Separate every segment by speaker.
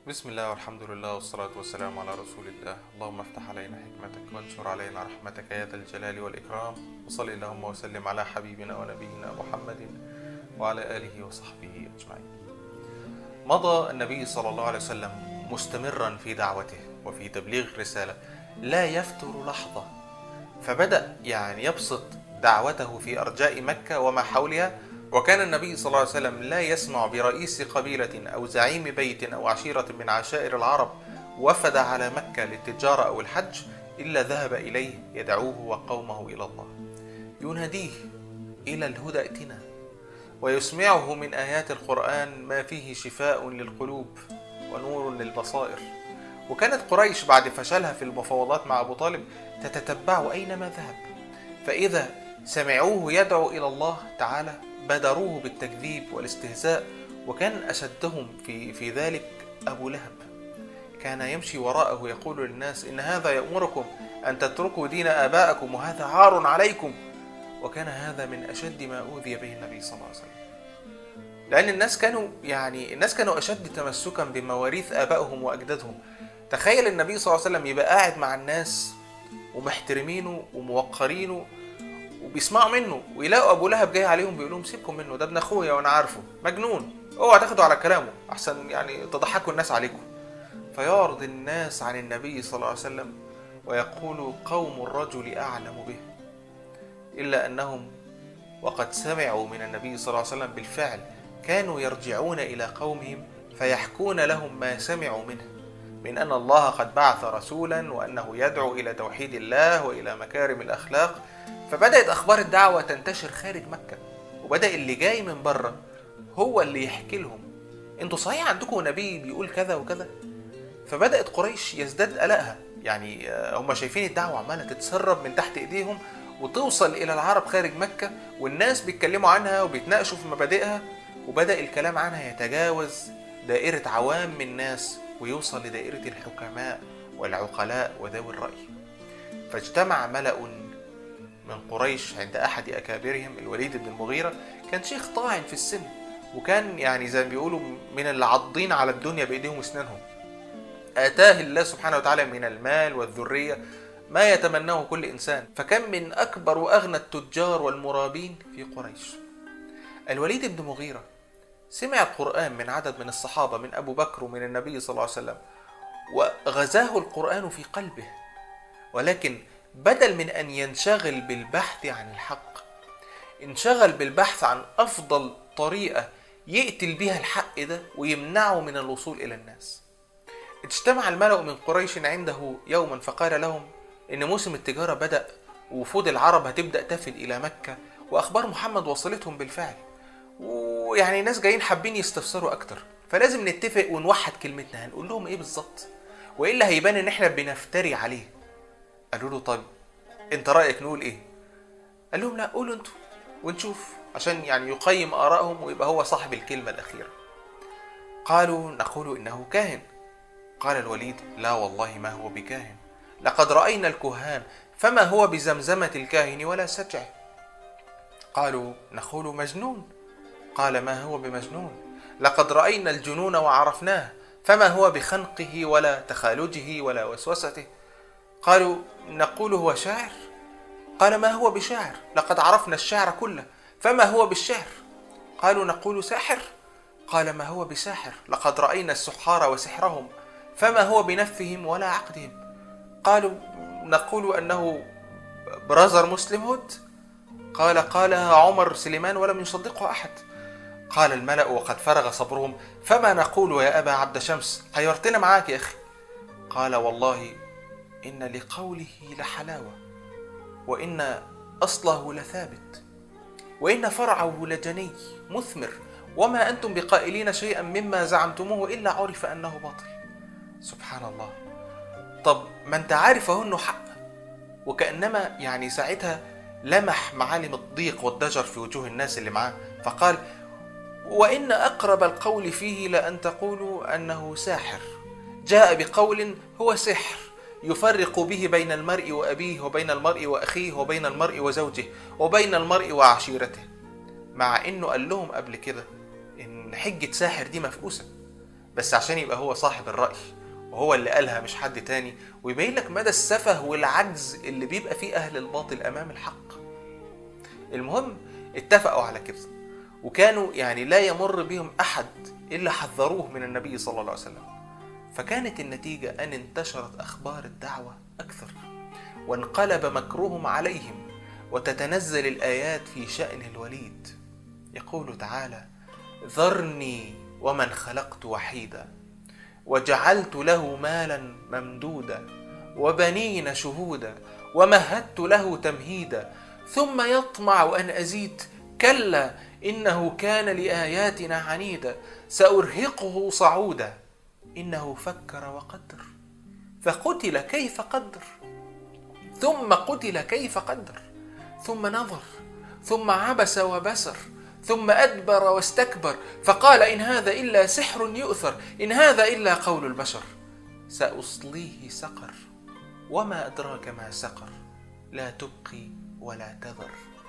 Speaker 1: بسم الله والحمد لله والصلاة والسلام على رسول الله اللهم افتح علينا حكمتك وانشر علينا رحمتك يا ذا الجلال والإكرام وصل اللهم وسلم على حبيبنا ونبينا محمد وعلى آله وصحبه أجمعين مضى النبي صلى الله عليه وسلم مستمرا في دعوته وفي تبليغ الرسالة لا يفتر لحظة فبدأ يعني يبسط دعوته في أرجاء مكة وما حولها وكان النبي صلى الله عليه وسلم لا يسمع برئيس قبيلة أو زعيم بيت أو عشيرة من عشائر العرب وفد على مكة للتجارة أو الحج إلا ذهب إليه يدعوه وقومه إلى الله يناديه إلى الهدى ائتنا ويسمعه من آيات القرآن ما فيه شفاء للقلوب ونور للبصائر وكانت قريش بعد فشلها في المفاوضات مع أبو طالب تتتبع أينما ذهب فإذا سمعوه يدعو إلى الله تعالى بادروه بالتكذيب والاستهزاء وكان أشدهم في, في ذلك أبو لهب كان يمشي وراءه يقول للناس إن هذا يأمركم أن تتركوا دين آبائكم وهذا عار عليكم وكان هذا من أشد ما أوذي به النبي صلى الله عليه وسلم لأن الناس كانوا يعني الناس كانوا أشد تمسكا بمواريث آبائهم وأجدادهم تخيل النبي صلى الله عليه وسلم يبقى قاعد مع الناس ومحترمينه وموقرينه وبيسمعوا منه ويلاقوا ابو لهب جاي عليهم بيقول لهم سيبكم منه ده ابن اخويا وانا عارفه مجنون اوعى تاخدوا على كلامه احسن يعني تضحكوا الناس عليكم فيعرض الناس عن النبي صلى الله عليه وسلم ويقول قوم الرجل اعلم به الا انهم وقد سمعوا من النبي صلى الله عليه وسلم بالفعل كانوا يرجعون الى قومهم فيحكون لهم ما سمعوا منه من ان الله قد بعث رسولا وانه يدعو الى توحيد الله والى مكارم الاخلاق فبدأت أخبار الدعوة تنتشر خارج مكة وبدأ اللي جاي من بره هو اللي يحكي لهم انتوا صحيح عندكم نبي بيقول كذا وكذا فبدأت قريش يزداد قلقها يعني هم شايفين الدعوة عمالة تتسرب من تحت ايديهم وتوصل إلى العرب خارج مكة والناس بيتكلموا عنها وبيتناقشوا في مبادئها وبدأ الكلام عنها يتجاوز دائرة عوام من الناس ويوصل لدائرة الحكماء والعقلاء وذوي الرأي فاجتمع ملأ من قريش عند أحد أكابرهم الوليد بن المغيرة كان شيخ طاعن في السن وكان يعني زي ما بيقولوا من اللي عاضين على الدنيا بإيديهم وأسنانهم آتاه الله سبحانه وتعالى من المال والذرية ما يتمناه كل إنسان فكان من أكبر وأغنى التجار والمرابين في قريش الوليد بن مغيرة سمع القرآن من عدد من الصحابة من أبو بكر ومن النبي صلى الله عليه وسلم وغزاه القرآن في قلبه ولكن بدل من ان ينشغل بالبحث عن الحق انشغل بالبحث عن افضل طريقه يقتل بها الحق ده ويمنعه من الوصول الى الناس اجتمع الملأ من قريش عنده يوما فقال لهم ان موسم التجاره بدا ووفود العرب هتبدا تفد الى مكه واخبار محمد وصلتهم بالفعل ويعني ناس جايين حابين يستفسروا اكتر فلازم نتفق ونوحد كلمتنا هنقول لهم ايه بالظبط والا هيبان ان احنا بنفتري عليه قالوا له طب انت رايك نقول ايه قال لهم لا قولوا انتوا ونشوف عشان يعني يقيم ارائهم ويبقى هو صاحب الكلمه الاخيره قالوا نقول انه كاهن قال الوليد لا والله ما هو بكاهن لقد راينا الكهان فما هو بزمزمه الكاهن ولا سجعه قالوا نقول مجنون قال ما هو بمجنون لقد راينا الجنون وعرفناه فما هو بخنقه ولا تخالجه ولا وسوسته قالوا نقول هو شاعر قال ما هو بشاعر لقد عرفنا الشعر كله فما هو بالشعر قالوا نقول ساحر قال ما هو بساحر لقد راينا السحار وسحرهم فما هو بنفهم ولا عقدهم قالوا نقول انه برازر مسلم هود قال قالها عمر سليمان ولم يصدقه احد قال الملا وقد فرغ صبرهم فما نقول يا ابا عبد شمس حيرتنا معاك يا اخي قال والله إن لقوله لحلاوة وإن أصله لثابت وإن فرعه لجني مثمر وما أنتم بقائلين شيئا مما زعمتموه إلا عرف أنه باطل سبحان الله طب ما أنت عارف أهو أنه حق وكأنما يعني ساعتها لمح معالم الضيق والضجر في وجوه الناس اللي معاه فقال وإن أقرب القول فيه لأن تقولوا أنه ساحر جاء بقول هو سحر يفرق به بين المرء وأبيه وبين المرء وأخيه وبين المرء وزوجه وبين المرء وعشيرته مع إنه قال لهم قبل كده إن حجة ساحر دي مفقوسة بس عشان يبقى هو صاحب الرأي وهو اللي قالها مش حد تاني ويبين لك مدى السفه والعجز اللي بيبقى فيه أهل الباطل أمام الحق المهم اتفقوا على كده وكانوا يعني لا يمر بهم أحد إلا حذروه من النبي صلى الله عليه وسلم فكانت النتيجة أن انتشرت أخبار الدعوة أكثر وانقلب مكرهم عليهم وتتنزل الآيات في شأن الوليد يقول تعالى ذرني ومن خلقت وحيدا وجعلت له مالا ممدودا وبنين شهودا ومهدت له تمهيدا ثم يطمع ان ازيد كلا انه كان لاياتنا عنيدا سارهقه صعودا انه فكر وقدر فقتل كيف قدر ثم قتل كيف قدر ثم نظر ثم عبس وبسر ثم أدبر واستكبر فقال إن هذا إلا سحر يؤثر إن هذا إلا قول البشر سأصليه سقر وما أدراك ما سقر لا تبقي ولا تذر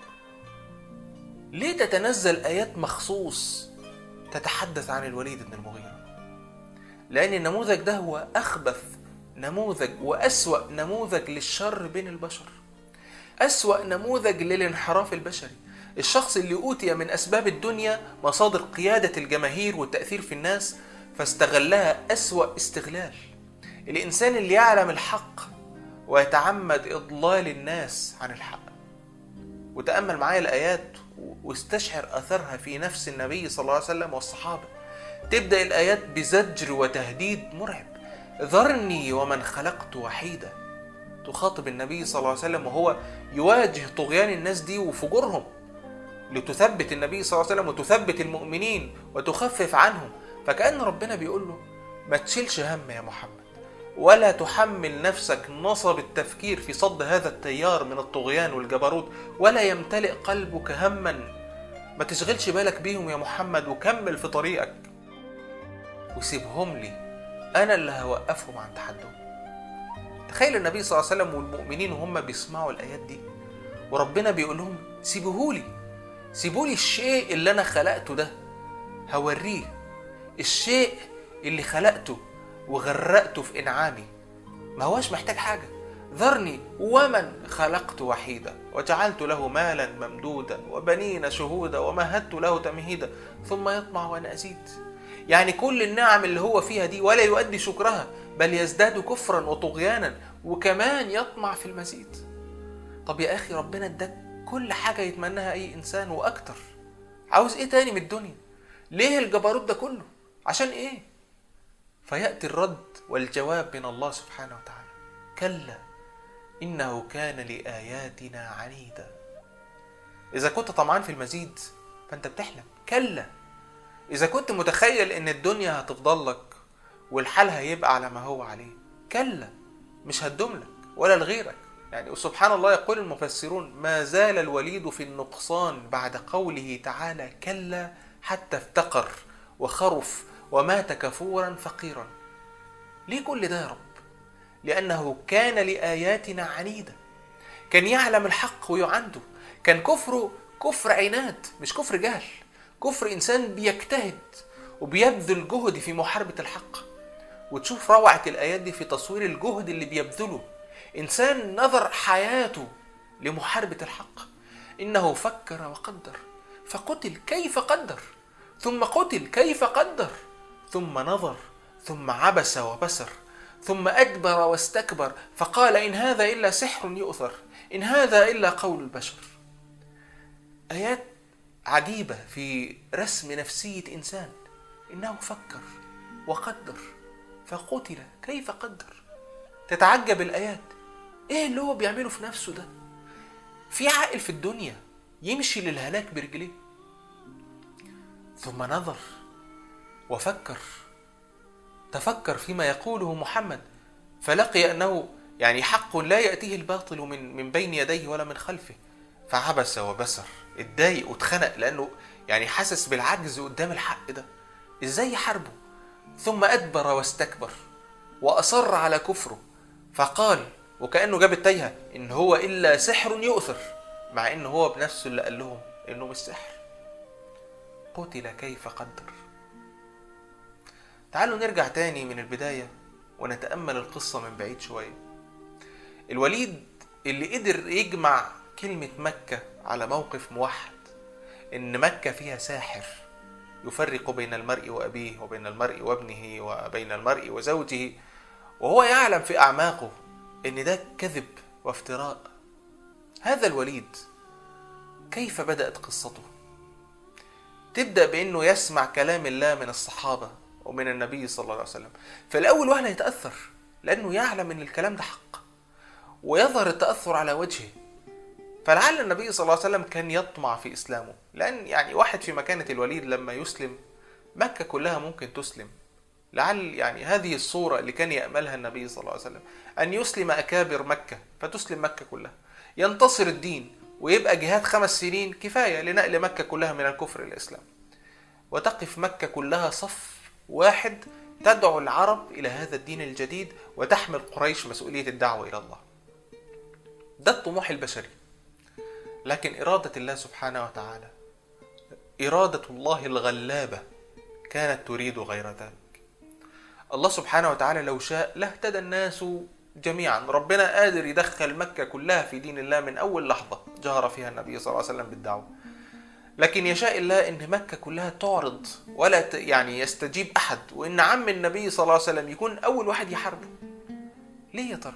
Speaker 1: ليه تتنزل آيات مخصوص تتحدث عن الوليد بن المغيرة لأن النموذج ده هو أخبث نموذج وأسوأ نموذج للشر بين البشر أسوأ نموذج للانحراف البشري الشخص اللي أوتي من أسباب الدنيا مصادر قيادة الجماهير والتأثير في الناس فاستغلها أسوأ استغلال الإنسان اللي يعلم الحق ويتعمد إضلال الناس عن الحق وتأمل معايا الآيات واستشعر أثرها في نفس النبي صلى الله عليه وسلم والصحابة تبدأ الآيات بزجر وتهديد مرعب ذرني ومن خلقت وحيدا تخاطب النبي صلى الله عليه وسلم وهو يواجه طغيان الناس دي وفجورهم لتثبت النبي صلى الله عليه وسلم وتثبت المؤمنين وتخفف عنهم فكأن ربنا بيقول له ما تشيلش هم يا محمد ولا تحمل نفسك نصب التفكير في صد هذا التيار من الطغيان والجبروت ولا يمتلئ قلبك هما ما تشغلش بالك بيهم يا محمد وكمل في طريقك وسيبهم لي انا اللي هوقفهم عن تحدهم تخيل النبي صلى الله عليه وسلم والمؤمنين وهم بيسمعوا الايات دي وربنا بيقول لهم سيبوهولي سيبولي الشيء اللي انا خلقته ده هوريه الشيء اللي خلقته وغرقته في انعامي ما هوش محتاج حاجه ذرني ومن خلقت وحيدا وجعلت له مالا ممدودا وبنين شهودا ومهدت له تمهيدا ثم يطمع وانا ازيد يعني كل النعم اللي هو فيها دي ولا يؤدي شكرها بل يزداد كفرا وطغيانا وكمان يطمع في المزيد طب يا اخي ربنا اداك كل حاجه يتمناها اي انسان واكتر عاوز ايه تاني من الدنيا ليه الجبروت ده كله عشان ايه فياتي الرد والجواب من الله سبحانه وتعالى كلا انه كان لاياتنا عنيدا اذا كنت طمعان في المزيد فانت بتحلم كلا اذا كنت متخيل ان الدنيا هتفضل لك والحال هيبقى على ما هو عليه كلا مش هتدوم لك ولا لغيرك يعني سبحان الله يقول المفسرون ما زال الوليد في النقصان بعد قوله تعالى كلا حتى افتقر وخرف ومات كفورا فقيرا ليه كل ده يا رب لأنه كان لآياتنا عنيدا كان يعلم الحق ويعنده كان كفره كفر عناد مش كفر جهل كفر إنسان بيجتهد وبيبذل جهد في محاربة الحق وتشوف روعة الآيات دي في تصوير الجهد اللي بيبذله إنسان نظر حياته لمحاربة الحق إنه فكر وقدر فقتل كيف قدر ثم قتل كيف قدر ثم نظر ثم عبس وبسر ثم أدبر واستكبر فقال إن هذا إلا سحر يؤثر إن هذا إلا قول البشر آيات عجيبة في رسم نفسية إنسان إنه فكر وقدر فقتل كيف قدر تتعجب الآيات إيه اللي هو بيعمله في نفسه ده في عاقل في الدنيا يمشي للهلاك برجليه ثم نظر وفكر تفكر فيما يقوله محمد فلقي انه يعني حق لا ياتيه الباطل من من بين يديه ولا من خلفه فعبس وبسر اتضايق واتخنق لانه يعني حاسس بالعجز قدام الحق ده ازاي يحاربه ثم ادبر واستكبر واصر على كفره فقال وكانه جاب التايهه ان هو الا سحر يؤثر مع ان هو بنفسه اللي قال لهم انه مش سحر قتل كيف قدر تعالوا نرجع تاني من البداية ونتأمل القصة من بعيد شوية الوليد اللي قدر يجمع كلمة مكة على موقف موحد إن مكة فيها ساحر يفرق بين المرء وأبيه وبين المرء وابنه وبين المرء وزوجه وهو يعلم في أعماقه إن ده كذب وافتراء هذا الوليد كيف بدأت قصته؟ تبدأ بأنه يسمع كلام الله من الصحابة ومن النبي صلى الله عليه وسلم فالأول واحد هيتأثر لأنه يعلم أن الكلام ده حق ويظهر التأثر على وجهه فلعل النبي صلى الله عليه وسلم كان يطمع في إسلامه لأن يعني واحد في مكانة الوليد لما يسلم مكة كلها ممكن تسلم لعل يعني هذه الصورة اللي كان يأملها النبي صلى الله عليه وسلم أن يسلم أكابر مكة فتسلم مكة كلها ينتصر الدين ويبقى جهاد خمس سنين كفاية لنقل مكة كلها من الكفر إلى الإسلام وتقف مكة كلها صف واحد تدعو العرب إلى هذا الدين الجديد وتحمل قريش مسؤولية الدعوة إلى الله ده الطموح البشري لكن إرادة الله سبحانه وتعالى إرادة الله الغلابة كانت تريد غير ذلك الله سبحانه وتعالى لو شاء لاهتدى الناس جميعا ربنا قادر يدخل مكة كلها في دين الله من أول لحظة جهر فيها النبي صلى الله عليه وسلم بالدعوة لكن يشاء الله ان مكة كلها تعرض ولا يعني يستجيب احد وان عم النبي صلى الله عليه وسلم يكون اول واحد يحاربه ليه يا ترى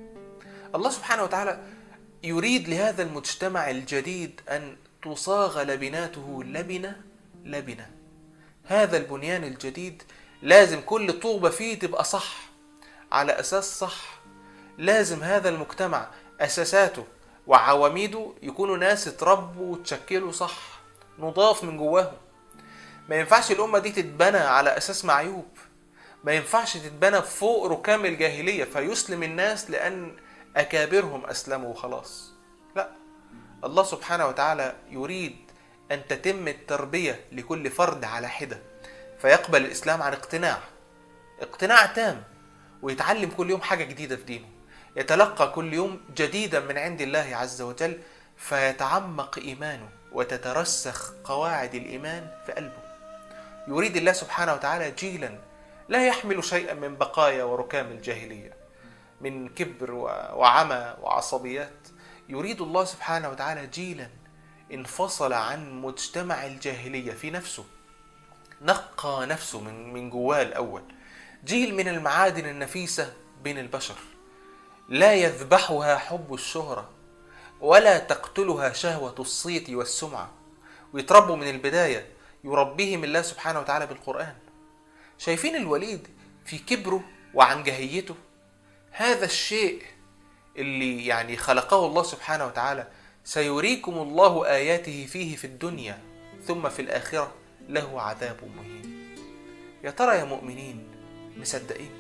Speaker 1: الله سبحانه وتعالى يريد لهذا المجتمع الجديد ان تصاغ لبناته لبنة لبنة هذا البنيان الجديد لازم كل طوبة فيه تبقى صح على اساس صح لازم هذا المجتمع اساساته وعواميده يكونوا ناس اتربوا وتشكلوا صح نضاف من جواهم ما ينفعش الأمة دي تتبنى على أساس معيوب ما ينفعش تتبنى فوق ركام الجاهلية فيسلم الناس لأن أكابرهم أسلموا وخلاص لا الله سبحانه وتعالى يريد أن تتم التربية لكل فرد على حدة فيقبل الإسلام عن اقتناع اقتناع تام ويتعلم كل يوم حاجة جديدة في دينه يتلقى كل يوم جديدا من عند الله عز وجل فيتعمق إيمانه وتترسخ قواعد الإيمان في قلبه يريد الله سبحانه وتعالى جيلا لا يحمل شيئا من بقايا وركام الجاهلية من كبر وعمى وعصبيات يريد الله سبحانه وتعالى جيلا انفصل عن مجتمع الجاهلية في نفسه نقى نفسه من من جواه الأول جيل من المعادن النفيسة بين البشر لا يذبحها حب الشهرة ولا تقتلها شهوة الصيت والسمعة ويتربوا من البداية يربيهم الله سبحانه وتعالى بالقرآن شايفين الوليد في كبره وعنجهيته هذا الشيء اللي يعني خلقه الله سبحانه وتعالى سيريكم الله آياته فيه في الدنيا ثم في الآخرة له عذاب مهين يا ترى يا مؤمنين مصدقين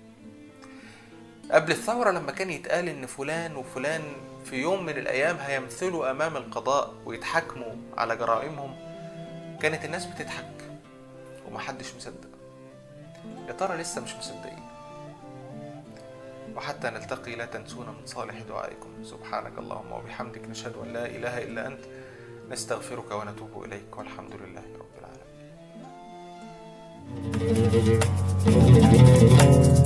Speaker 1: قبل الثورة لما كان يتقال إن فلان وفلان في يوم من الأيام هيمثلوا أمام القضاء ويتحاكموا على جرائمهم كانت الناس بتضحك ومحدش مصدق يا ترى لسه مش مصدقين وحتى نلتقي لا تنسونا من صالح دعائكم سبحانك اللهم وبحمدك نشهد أن لا إله إلا أنت نستغفرك ونتوب إليك والحمد لله رب العالمين